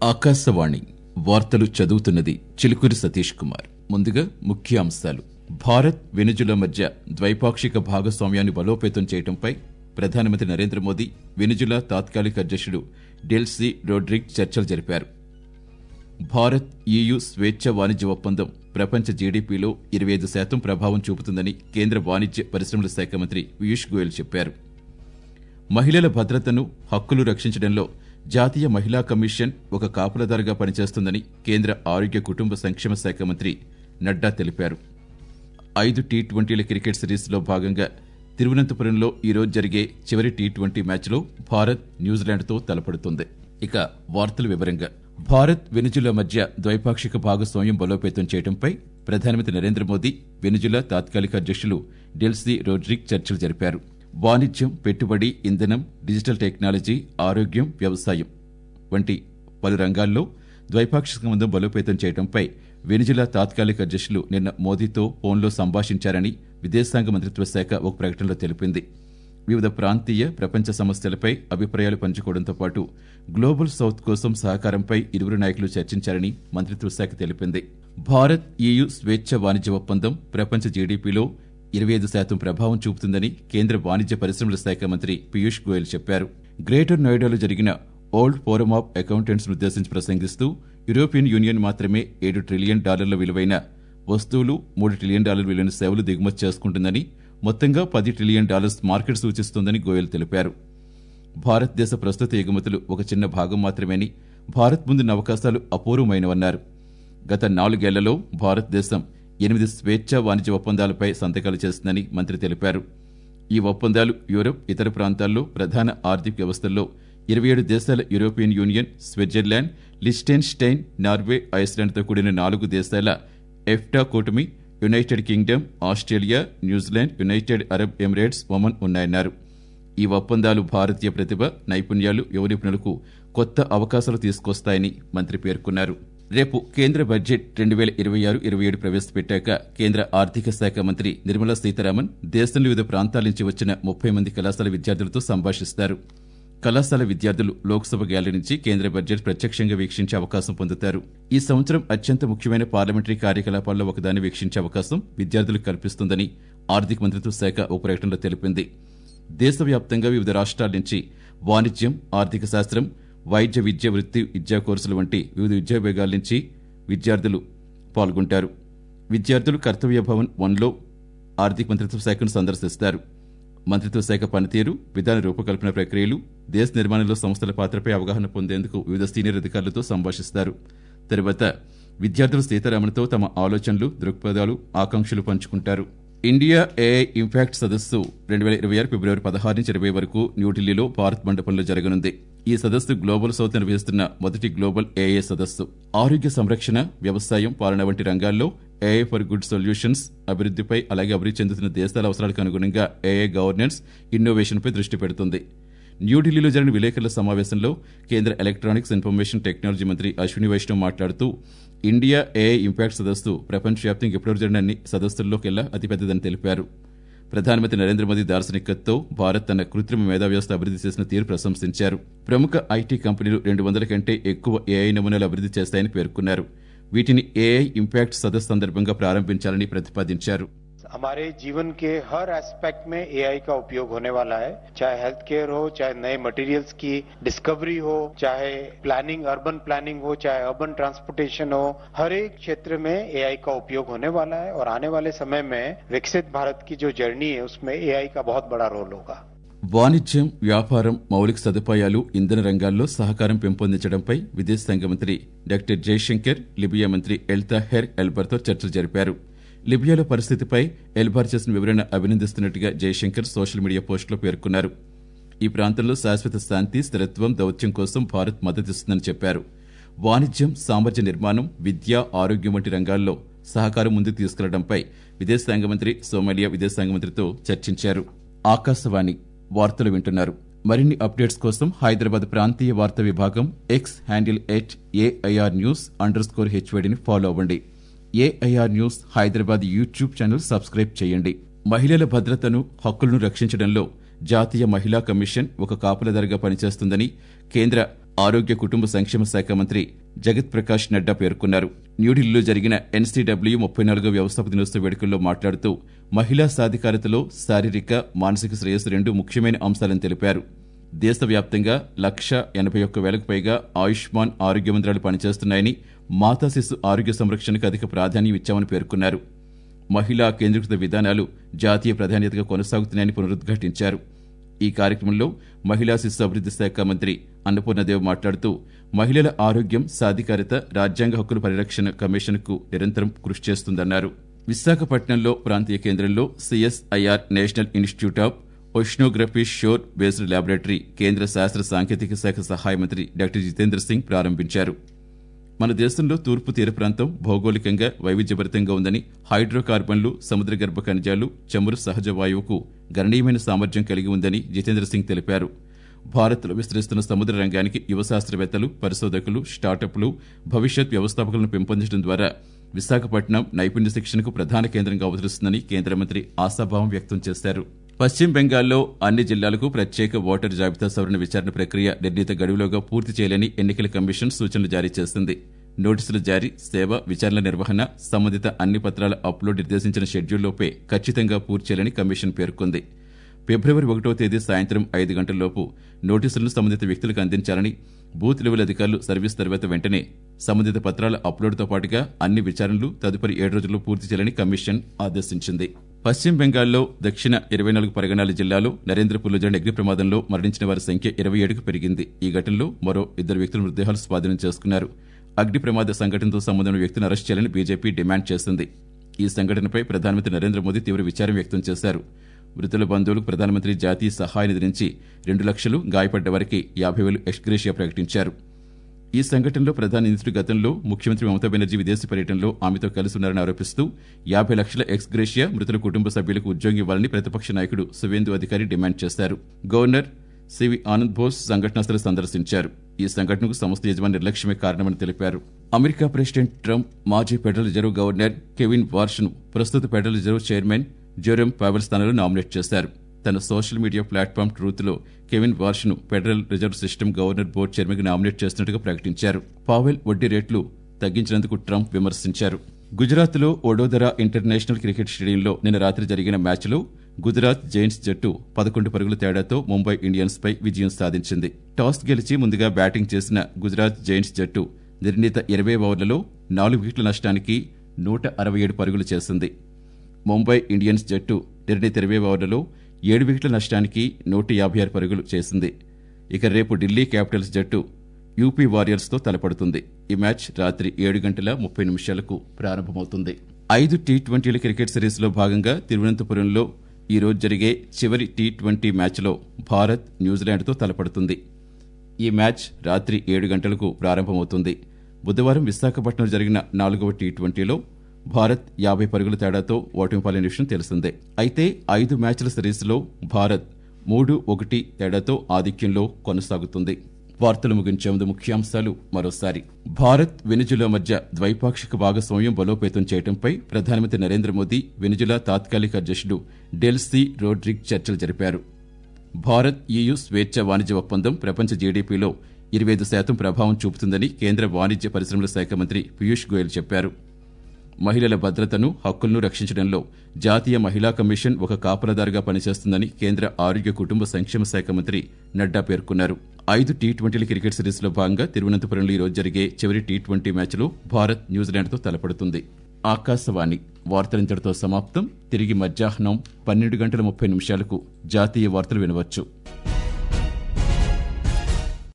ఆకాశవాణి వార్తలు చదువుతున్నది చిలుకూరి సతీష్ కుమార్ ముందుగా ముఖ్య అంశాలు భారత్ వెనుజులా మధ్య ద్వైపాక్షిక భాగస్వామ్యాన్ని బలోపేతం చేయడంపై ప్రధానమంత్రి నరేంద్ర మోదీ వెనుజులా తాత్కాలిక అధ్యక్షుడు డెల్సీ రోడ్రిక్ చర్చలు జరిపారు భారత్ ఈయు స్వేచ్ఛ వాణిజ్య ఒప్పందం ప్రపంచ జీడీపీలో ఇరవై ఐదు శాతం ప్రభావం చూపుతుందని కేంద్ర వాణిజ్య పరిశ్రమల శాఖ మంత్రి పీయూష్ గోయల్ చెప్పారు మహిళల భద్రతను హక్కులు రక్షించడంలో జాతీయ మహిళా కమిషన్ ఒక కాపులదారుగా పనిచేస్తుందని కేంద్ర ఆరోగ్య కుటుంబ సంక్షేమ శాఖ మంత్రి నడ్డా తెలిపారు ఐదు టీ ట్వంటీల క్రికెట్ సిరీస్లో భాగంగా తిరువనంతపురంలో ఈరోజు జరిగే చివరి టీ ట్వంటీ మ్యాచ్లో భారత్ న్యూజిలాండ్తో తలపడుతుంది ఇక వార్తల వివరంగా భారత్ వెనుజులా మధ్య ద్వైపాక్షిక భాగస్వామ్యం బలోపేతం చేయడంపై ప్రధానమంత్రి నరేంద్ర మోదీ వెనుజులా తాత్కాలిక అధ్యక్షులు డెల్సీ రోడ్రిక్ చర్చలు జరిపారు వాణిజ్యం పెట్టుబడి ఇంధనం డిజిటల్ టెక్నాలజీ ఆరోగ్యం వ్యవసాయం వంటి పలు రంగాల్లో ద్వైపాక్షిక సంబంధం బలోపేతం చేయడంపై వెనిజులా తాత్కాలిక అధ్యక్షులు నిన్న మోదీతో ఫోన్లో సంభాషించారని విదేశాంగ మంత్రిత్వ శాఖ ఒక ప్రకటనలో తెలిపింది వివిధ ప్రాంతీయ ప్రపంచ సమస్యలపై అభిప్రాయాలు పంచుకోవడంతో పాటు గ్లోబల్ సౌత్ కోసం సహకారంపై ఇరువురు నాయకులు చర్చించారని మంత్రిత్వ శాఖ తెలిపింది భారత్ ఈయు స్వేచ్ఛ వాణిజ్య ఒప్పందం ప్రపంచ జీడీపీలో ఇరవై ఐదు శాతం ప్రభావం చూపుతుందని కేంద్ర వాణిజ్య పరిశ్రమల శాఖ మంత్రి పీయూష్ గోయల్ చెప్పారు గ్రేటర్ నోయిడాలో జరిగిన ఓల్డ్ ఫోరం ఆఫ్ అకౌంటెంట్స్ ఉద్దేశించి ప్రసంగిస్తూ యూరోపియన్ యూనియన్ మాత్రమే ఏడు ట్రిలియన్ డాలర్ల విలువైన వస్తువులు మూడు ట్రిలియన్ డాలర్ విలువైన సేవలు దిగుమతి చేసుకుంటుందని మొత్తంగా పది ట్రిలియన్ డాలర్స్ మార్కెట్ సూచిస్తోందని గోయల్ తెలిపారు భారతదేశ ప్రస్తుత ఎగుమతులు ఒక చిన్న భాగం మాత్రమేని భారత్ ముందున్న అవకాశాలు అపూర్వమైనవన్నారు గత నాలుగేళ్లలో భారతదేశం ఎనిమిది స్వేచ్ఛ వాణిజ్య ఒప్పందాలపై సంతకాలు చేసిందని మంత్రి తెలిపారు ఈ ఒప్పందాలు యూరప్ ఇతర ప్రాంతాల్లో ప్రధాన ఆర్థిక వ్యవస్థల్లో ఇరవై ఏడు దేశాల European Union Switzerland Liechtenstein Norway ఐస్లాండ్తో కూడిన నాలుగు దేశాల ఎఫ్టా కూటమి United Kingdom Australia New Zealand United Arab Emirates Oman ఉన్నాయన్నారు ఈ ఒప్పందాలు భారతీయ ప్రతిభ నైపుణ్యాలు యువ నిపుణులకు కొత్త అవకాశాలు తీసుకొస్తాయని మంత్రి పేర్కొన్నారు రేపు కేంద్ర బడ్జెట్ రెండు వేల ఇరవై ఆరు ఇరవై ఏడు ప్రవేశపెట్టాక కేంద్ర ఆర్థిక శాఖ మంత్రి నిర్మలా సీతారామన్ దేశంలో వివిధ ప్రాంతాల నుంచి వచ్చిన ముప్పై మంది కళాశాల విద్యార్థులతో సంభాషిస్తారు కళాశాల విద్యార్థులు లోక్సభ గ్యాలరీ నుంచి కేంద్ర బడ్జెట్ ప్రత్యక్షంగా వీక్షించే అవకాశం పొందుతారు ఈ సంవత్సరం అత్యంత ముఖ్యమైన పార్లమెంటరీ కార్యకలాపాల్లో ఒకదాన్ని వీక్షించే అవకాశం విద్యార్థులకు కల్పిస్తుందని ఆర్థిక మంత్రిత్వ శాఖ ఒక ప్రకటనలో తెలిపింది దేశవ్యాప్తంగా వివిధ రాష్ట్రాల నుంచి వాణిజ్యం ఆర్థిక శాస్త్రం వైద్య విద్య వృత్తి విద్యా కోర్సులు వంటి వివిధ విద్యా విభాగాల నుంచి విద్యార్థులు పాల్గొంటారు విద్యార్థులు కర్తవ్య భవన్ వన్లో ఆర్థిక మంత్రిత్వ శాఖను సందర్శిస్తారు మంత్రిత్వ శాఖ పనితీరు విధాన రూపకల్పన ప్రక్రియలు దేశ నిర్మాణంలో సంస్థల పాత్రపై అవగాహన పొందేందుకు వివిధ సీనియర్ అధికారులతో సంభాషిస్తారు తరువాత విద్యార్థులు సీతారామన్తో తమ ఆలోచనలు దృక్పథాలు ఆకాంక్షలు పంచుకుంటారు ఇండియా ఏఐ ఇంపాక్ట్ సదస్సు రెండు వేల ఇరవై ఆరు ఫిబ్రవరి పదహారు నుంచి ఇరవై వరకు న్యూఢిల్లీలో భారత్ మండపంలో జరగనుంది ఈ సదస్సు గ్లోబల్ సౌత్ నిర్వహిస్తున్న మొదటి గ్లోబల్ ఏఐ సదస్సు ఆరోగ్య సంరక్షణ వ్యవసాయం పాలన వంటి రంగాల్లో ఏఐ ఫర్ గుడ్ సొల్యూషన్స్ అభివృద్ధిపై అలాగే అభివృద్ధి చెందుతున్న దేశాల అవసరాలకు అనుగుణంగా ఏఐ గవర్నెన్స్ ఇన్నోవేషన్పై దృష్టి పెడుతుంది న్యూఢిల్లీలో జరిగిన విలేకరుల సమావేశంలో కేంద్ర ఎలక్ట్రానిక్స్ ఇన్ఫర్మేషన్ టెక్నాలజీ మంత్రి అశ్విని వైష్ణవ్ మాట్లాడుతూ ఇండియా ఏఐ ఇంపాక్ట్ సదస్సు ప్రపంచవ్యాప్తంగా ఎప్పుడూ జరిగిన అన్ని సదస్సుల్లోకెల్లా అతిపెద్దదని తెలిపారు ప్రధానమంత్రి నరేంద్ర మోదీ దార్శనికతతో భారత్ తన కృత్రిమ మేధా వ్యవస్థ అభివృద్ధి చేసిన తీరు ప్రశంసించారు ప్రముఖ ఐటీ కంపెనీలు రెండు వందల కంటే ఎక్కువ ఏఐ నమూనాలు అభివృద్ధి చేస్తాయని పేర్కొన్నారు వీటిని ఏఐ ఇంపాక్ట్ సదస్సు సందర్భంగా ప్రారంభించాలని ప్రతిపాదించారు हमारे जीवन के हर एस्पेक्ट में एआई का उपयोग होने वाला है चाहे हेल्थ केयर हो चाहे नए मटेरियल्स की डिस्कवरी हो चाहे प्लानिंग अर्बन प्लानिंग हो चाहे अर्बन ट्रांसपोर्टेशन हो हर एक क्षेत्र में एआई का उपयोग होने वाला है और आने वाले समय में विकसित भारत की जो जर्नी है उसमें एआई का बहुत बड़ा रोल होगा వాణిజ్యం వ్యాపారం మౌలిక సదుపాయాలు ఇంధన రంగాల్లో సహకారం పెంపొందించడంపై విదేశాంగ మంత్రి డాక్టర్ జయశంకర్ లిబియా మంత్రి ఎల్తాహెర్ ఎల్బర్తో చర్చలు జరిపారు లిబియాలో పరిస్థితిపై ఎల్బార్ చేసిన వివరణ అభినందిస్తున్నట్టుగా జయశంకర్ సోషల్ మీడియా పోస్టులో పేర్కొన్నారు ఈ ప్రాంతంలో శాశ్వత శాంతి స్థిరత్వం దౌత్యం కోసం భారత్ మద్దతిస్తుందని చెప్పారు వాణిజ్యం సామర్థ్య నిర్మాణం విద్య ఆరోగ్యం వంటి రంగాల్లో సహకారం ముందుకు తీసుకెళ్లడంపై విదేశాంగ మంత్రి సోమాలియా విదేశాంగ మంత్రితో చర్చించారు ఆకాశవాణి వార్తలు వింటున్నారు మరిన్ని అప్డేట్స్ కోసం హైదరాబాద్ ప్రాంతీయ వార్తా విభాగం X handle at AIR news underscore హెచ్వైడిని ఫాలో అవ్వండి AIR news Hyderabad YouTube channel subscribe చేయండి మహిళల భద్రతను హక్కులను రక్షించడంలో జాతీయ మహిళా కమిషన్ ఒక కాపులదారిగా పనిచేస్తుందని కేంద్ర ఆరోగ్య కుటుంబ సంక్షేమ శాఖ మంత్రి జగత్ ప్రకాష్ నడ్డా పేర్కొన్నారు న్యూఢిల్లీలో జరిగిన ఎన్సీడబ్ల్యూ ముప్పై నాలుగో వ్యవస్థాపక దినోత్సవ వేడుకల్లో మాట్లాడుతూ మహిళా సాధికారతలో శారీరక మానసిక శ్రేయస్సు రెండు ముఖ్యమైన అంశాలని తెలిపారు దేశవ్యాప్తంగా లక్ష ఎనభై ఒక్క వేలకు పైగా ఆయుష్మాన్ ఆరోగ్య మందిరాలు పనిచేస్తున్నాయని మాతా శిశు ఆరోగ్య సంరక్షణకు అధిక ప్రాధాన్యం ఇచ్చామని పేర్కొన్నారు మహిళా కేంద్రీకృత విధానాలు జాతీయ ప్రాధాన్యతగా కొనసాగుతున్నాయని పునరుద్ఘాటించారు ఈ కార్యక్రమంలో మహిళా శిశు అభివృద్ది శాఖ మంత్రి అన్నపూర్ణదేవ్ మాట్లాడుతూ మహిళల ఆరోగ్యం సాధికారత రాజ్యాంగ హక్కుల పరిరక్షణ కమిషన్కు నిరంతరం కృషి చేస్తుందన్నారు విశాఖపట్నంలో ప్రాంతీయ కేంద్రంలో CSIR National Institute of Oceanography shore based laboratory కేంద్ర శాస్త్ర సాంకేతిక శాఖ సహాయ మంత్రి డాక్టర్ జితేంద్ర సింగ్ ప్రారంభించారు మన దేశంలో తూర్పు తీర ప్రాంతం భౌగోళికంగా వైవిధ్యభరితంగా ఉందని హైడ్రోకార్బన్లు సముద్ర గర్భ ఖనిజాలు చమురు సహజ వాయువుకు గణనీయమైన సామర్థ్యం కలిగి ఉందని జితేంద్ర సింగ్ తెలిపారు భారత్లో విస్తరిస్తున్న సముద్ర రంగానికి యువ శాస్త్రవేత్తలు పరిశోధకులు స్టార్టప్లు భవిష్యత్ వ్యవస్థాపకులను పెంపొందించడం ద్వారా విశాఖపట్నం నైపుణ్య శిక్షణకు ప్రధాన కేంద్రంగా అవతరిస్తుందని కేంద్ర మంత్రి ఆశాభావం వ్యక్తం చేశారు పశ్చిమ బెంగాల్లో అన్ని జిల్లాలకు ప్రత్యేక ఓటర్ జాబితా సవరణ విచారణ ప్రక్రియ నిర్ణీత గడువులోగా పూర్తి చేయాలని ఎన్నికల కమిషన్ సూచనలు జారీ చేసింది నోటీసుల జారీ సేవ విచారణ నిర్వహణ సంబంధిత అన్ని పత్రాల అప్లోడ్ నిర్దేశించిన షెడ్యూల్లోపే ఖచ్చితంగా పూర్తి చేయాలని కమిషన్ పేర్కొంది ఫిబ్రవరి ఒకటో తేదీ సాయంత్రం ఐదు గంటలలోపు నోటీసులను సంబంధిత వ్యక్తులకు అందించాలని బూత్ లెవెల్ అధికారులు సర్వీస్ తర్వాత వెంటనే సంబంధిత పత్రాల అప్లోడ్తో పాటుగా అన్ని విచారణలు తదుపరి ఏడు రోజుల్లో పూర్తి చేయాలని కమిషన్ ఆదేశించింది పశ్చిమ బెంగాల్లో దక్షిణ ఇరవై నాలుగు పరగణాల జిల్లాలో నరేంద్రపూర్లో జరిగిన అగ్ని ప్రమాదంలో మరణించిన వారి సంఖ్య ఇరవై ఏడుకు పెరిగింది ఈ ఘటనలో మరో ఇద్దరు వ్యక్తుల మృతదేహాలు స్వాధీనం చేసుకున్నారు అగ్ని ప్రమాద సంఘటనతో సంబంధం వ్యక్తిని అరెస్ట్ చేయాలని బీజేపీ డిమాండ్ చేసింది ఈ సంఘటనపై ప్రధానమంత్రి నరేంద్ర మోదీ తీవ్ర విచారం వ్యక్తం చేశారు మృతుల బంధువులకు ప్రధానమంత్రి జాతీయ సహాయ నిధి నుంచి రెండు లక్షలు గాయపడ్డ వారికి యాభై వేలు ఎక్స్గ్రేషియా ప్రకటించారు ఈ సంఘటనలో ప్రధాన నిందితుడు గతంలో ముఖ్యమంత్రి మమతా బెనర్జీ విదేశీ పర్యటనలో ఆమెతో కలిసి ఉన్నారని ఆరోపిస్తూ యాభై లక్షల ఎక్స్గ్రేషియా మృతుల కుటుంబ సభ్యులకు ఉద్యోగం ఇవ్వాలని ప్రతిపక్ష నాయకుడు సువేందు అధికారి డిమాండ్ చేశారు గవర్నర్ సివి ఆనంద్ బోస్ సంఘటనా స్థలం సందర్శించారు ఈ సంఘటనకు సంస్థ యజమాని నిర్లక్ష్యమే కారణమని తెలిపారు అమెరికా ప్రెసిడెంట్ ట్రంప్ మాజీ ఫెడరల్ రిజర్వ్ గవర్నర్ కెవిన్ వార్ష్ను ప్రస్తుత federal reserve chairman Jerome Powell స్థానంలో నామినేట్ చేశారు తన సోషల్ మీడియా ప్లాట్ఫామ్ ట్రూత్లో కెవిన్ వార్ష్ను federal reserve system governor board చైర్మన్గా నామినేట్ చేస్తున్నట్టుగా ప్రకటించారు పావెల్ వడ్డీ రేట్లు తగ్గించినందుకు ట్రంప్ విమర్శించారు గుజరాత్లో వడోదరా ఇంటర్నేషనల్ క్రికెట్ స్టేడియంలో నిన్న రాత్రి జరిగిన మ్యాచ్లో గుజరాత్ జైంట్స్ జట్టు పదకొండు పరుగుల తేడాతో ముంబై ఇండియన్స్ పై విజయం సాధించింది టాస్ గెలిచి ముందుగా బ్యాటింగ్ చేసిన గుజరాత్ జైంట్స్ జట్టు నిర్ణీత ఇరవై ఓవర్లలో నాలుగు వికెట్ల నష్టానికి నూట అరవై ఏడు పరుగులు చేసింది ముంబై ఇండియన్స్ జట్టు నిర్ణీత ఇరవై ఓవర్లలో ఏడు వికెట్ల నష్టానికి నూట యాభై ఆరు పరుగులు చేసింది ఇక రేపు ఢిల్లీ క్యాపిటల్స్ జట్టు యూపీ వారియర్స్తో తలపడుతుంది ఈ మ్యాచ్ రాత్రి ఏడు గంటల ముప్పై నిమిషాలకు ప్రారంభమవుతుంది ఐదు టీ ట్వంటీల క్రికెట్ సిరీస్లో భాగంగా తిరువనంతపురంలో ఈ రోజు జరిగే చివరి టీ ట్వంటీ మ్యాచ్లో భారత్ న్యూజిలాండ్తో తలపడుతుంది ఈ మ్యాచ్ రాత్రి ఏడు గంటలకు ప్రారంభమవుతుంది బుధవారం విశాఖపట్నంలో జరిగిన నాలుగవ టీ ట్వంటీలో భారత్ యాభై పరుగుల తేడాతో ఓటమి పాలైన విషయం తెలిసిందే అయితే ఐదు మ్యాచ్ల సిరీస్లో భారత్ మూడు ఒకటి తేడాతో ఆధిక్యంలో కొనసాగుతుంది వార్తలు ముగించే ముందు ముఖ్యాంశాలు మరోసారి భారత్ వెనుజులా మధ్య ద్వైపాక్షిక భాగస్వామ్యం బలోపేతం చేయడంపై ప్రధానమంత్రి నరేంద్ర మోదీ వెనుజులా తాత్కాలిక అధ్యక్షుడు డెల్సీ రోడ్రిగ్ చర్చలు జరిపారు భారత్ ఈయు స్వేచ్ఛ వాణిజ్య ఒప్పందం ప్రపంచ జీడీపీలో ఇరవై ఐదు శాతం ప్రభావం చూపుతుందని కేంద్ర వాణిజ్య పరిశ్రమల శాఖ మంత్రి పీయూష్ గోయల్ చెప్పారు మహిళల భద్రతను హక్కులను రక్షించడంలో జాతీయ మహిళా కమిషన్ ఒక కాపలదారుగా పనిచేస్తుందని కేంద్ర ఆరోగ్య కుటుంబ సంక్షేమ శాఖ మంత్రి నడ్డా పేర్కొన్నారు ఐదు టీ ట్వంటీల క్రికెట్ సిరీస్లో భాగంగా తిరువనంతపురంలో ఈ రోజు జరిగే చివరి టీ ట్వంటీ మ్యాచ్లో భారత్ న్యూజిలాండ్తో తలపడుతుంది ఆకాశవాణి వార్తలింతటితో సమాప్తం తిరిగి మధ్యాహ్నం పన్నెండు గంటల ముప్పై నిమిషాలకు జాతీయ వార్తలు వినవచ్చు